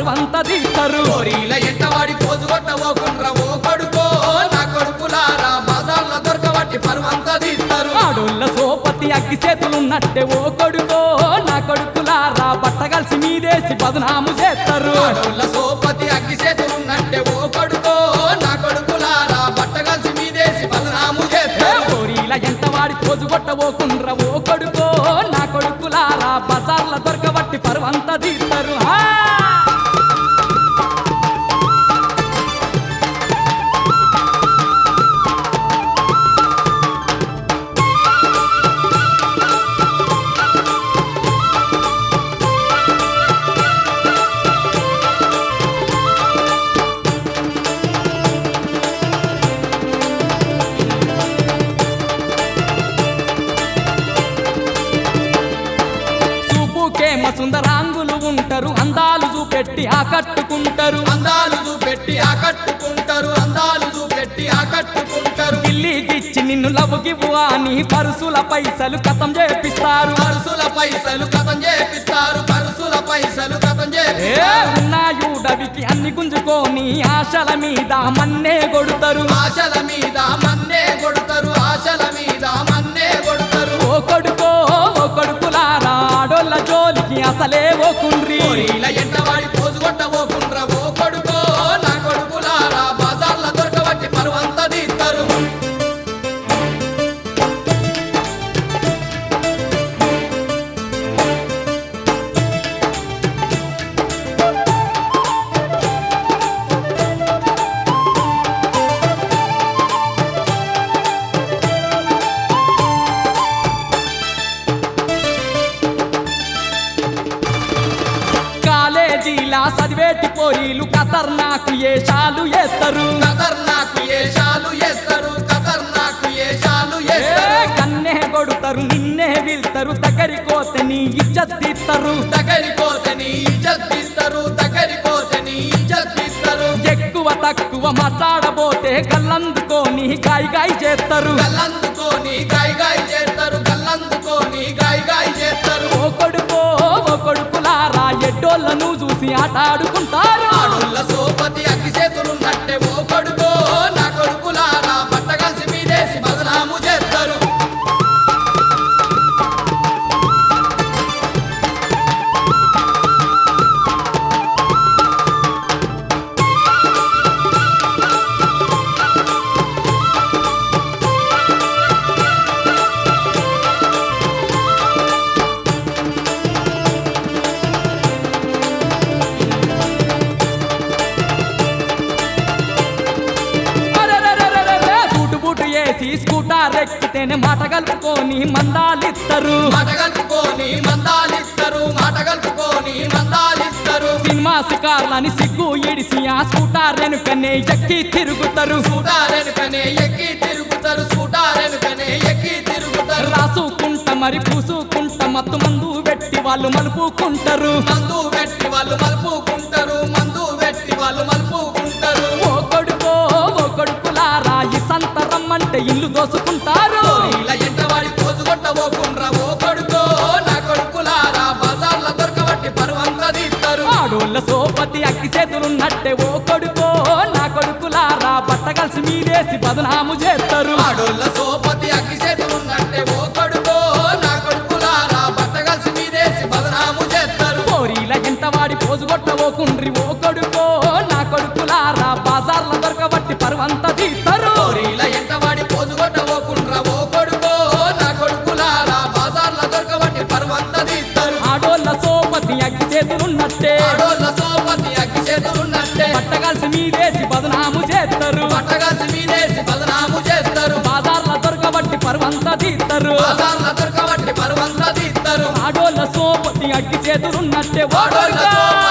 పర్వంత తీస్తారు కోరీల ఎంటవాడి పోజు కొట్టవోకుండ్ర ఓ కొడుకో నా కొడుకులారా బజార్ల దొరకబట్టి పర్వంత తీస్తారు ఆడోళ్ళ సోపతి అగ్గి చేతులున్నట్టే ఓ కొడుకో నా కొడుకులారా బట్టగలిసి మీదేసి బదనాము చేస్తారు ఆడోళ్ళ సోపతి అగ్గి చేతులున్నట్టే ఓ కొడుకో నా కొడుకులారా బట్టగలిసి మీదేసి బదనాము చేస్తారు కోరీల ఎంత వాడి పోజు కొట్టబోకుండ్ర ఓ కొడుకో నా కొడుకులారా బజార్ల దొరకబట్టి పర్వంత తీస్తారు హా! చూపుకేమ సుందరాంగులు ఉంటారు అందాలు చూపెట్టి ఆకట్టుకుంటారు అందాలు చూపెట్టి ఆకట్టుకుంటారు అందాలు చూపెట్టి ఆకట్టుకుంటారు గిల్లిగిచ్చి నిన్ను లవ్వుగివ్వు అని పరుసుల పైసలు కథం చేపిస్తారు పరుసుల పైసలు కథం చేపిస్తారు పరుసుల పైసలు కథం ఏ చేపిస్తారు ఉన్నాయుడవికి అన్ని గుంజుకొని ఆశల మీద మన్నే కొడుతారు ఆశల మీద మన్నే కొడతారు ఆశల మీద మన్నే కొడతారు ఓ కొడుకో ఓ కొడుకులారా ఆడోళ్ళ జోలికి అసలే ఓ కుండ్రి కోరీల ఎంటవాడి పోజు కొట్టబోకుండ్ర ఓ కొడుకో నా కొడుకులారా బజార్ల దొరకబట్టి పరువంత తీస్తారు కాలేజీలా చదివేటి పోరీలు ఖతర్నాకు ఏషాలు ఎత్తరు ఖతర్నాకు ఏషాలు చేస్తారు ఖతర్నాకు ఏషాలు ఏ చేస్తారు కన్నే కొడుతారు నిన్నే వీళ్తారు దగ్గరికోతే నీ ఇజ్జత్ తీస్తారు దగ్గరిపోతే నీ ఇజ్జత్ తీస్తారు దగ్గరిపోతే నీ ఇజ్జత్ తీస్తారు ఎక్కువ తక్కువ మాట్లాడబోతే గల్లందుకోని గాయి గాయి చేస్తారు గల్లందుకోని గాయ గాయ చేస్తారు గల్లందుకోని గాయ గాయ చేస్తారు ఓ కొడుకో ఓ కొడుకులారా ఎడ్డోళ్ళను చూసి ఆట ఆడుకుంటారు ఆడుల్ల సోపతి అగ్గి చేతులున్నట్టే ఓ కొడుకో నా కొడుకులారా పట్టగలిసి మీదేసి బదనాము చేస్తారు అరెరెరెరెరెరె, సూటు బూటు వేసి స్కూటర్ ఎక్కితేనే మాట కలుపుకొని మందాలిస్తారు మాట కలుపుకొని మందాలిస్తారు మాట కలుపుకొని మందాలిస్తారు సినిమా శికార్లని సిగ్గు ఇడిసి ఆ స్కూటర్ వెనుకనే ఎక్కి తిరుగుతారు సూటారెనుకనే ఎక్కి తిరుగుతారు సూటారెనుకనే ఎక్కి తిరుగుతారు రాసుకుంట మరి పూసుకుంట మత్తు మందు పెట్టి వాళ్ళు మలుపుకుంటారు మందు పెట్టి వాళ్ళు మలుపుకుంటారు మందు పెట్టి వాళ్ళు మలుపుకుంటారు ఓ కొడుకో ఓ కొడుకులారా ఈ సంత రమ్మంటే ఇల్లు దోసుకుంటారు ఇలా ఎంటవాడి పోజు కొట్టబోకుండ్రా ఓ కొడుకో నా కొడుకులారా బజార్ల దొరకబట్టి పరువంత తీస్తారు ఆడోళ్ళ సోపతి అగ్గి చేతులున్నట్టే ఓ కొడుకో నా కొడుకులారా బట్ట కలిసి మీదేసి బదనాము చేస్తారు ఆడోళ్ళ సోపతి అగ్గి చేతులున్నట్టే ఓ కొడుకో నా కొడుకులారా బట్టగలిసి మీదేసి బదనాము చేస్తారు కోరీల ఎంత వాడి పోజు కొట్టబోకుండ్రి ఓ కొడుకో నా కొడుకులారా బాజార్ల దొరకబట్టి పరువంత తీస్తారు కోరీల ఎంటవాడి పోజు కొట్టబోకుండ్రా ఓ కొడుకో నా కొడుకులారా బజార్ల దొరకబట్టి పరువంత తీస్తారు ఆడోళ్ళ సోపతి అగ్గి చేతులున్నట్టే ఆడోళ్ళ సోపతి అగ్గి చేతులున్నట్టే బట్ట కలిసి మీదేసి బదనాము చేస్తారు బట్టగలిసి మీదేసి బదనాము చేస్తారు బాజార్ల దొరకబట్టి పరువంత తీస్తారు బజార్ల దొరకబట్టి పరువంత తీస్తారు ఆడోళ్ళ సోపతి అగ్గి చేతులున్నట్టే ఓ ఆడోళ్ళ కొడుకా. సోపతి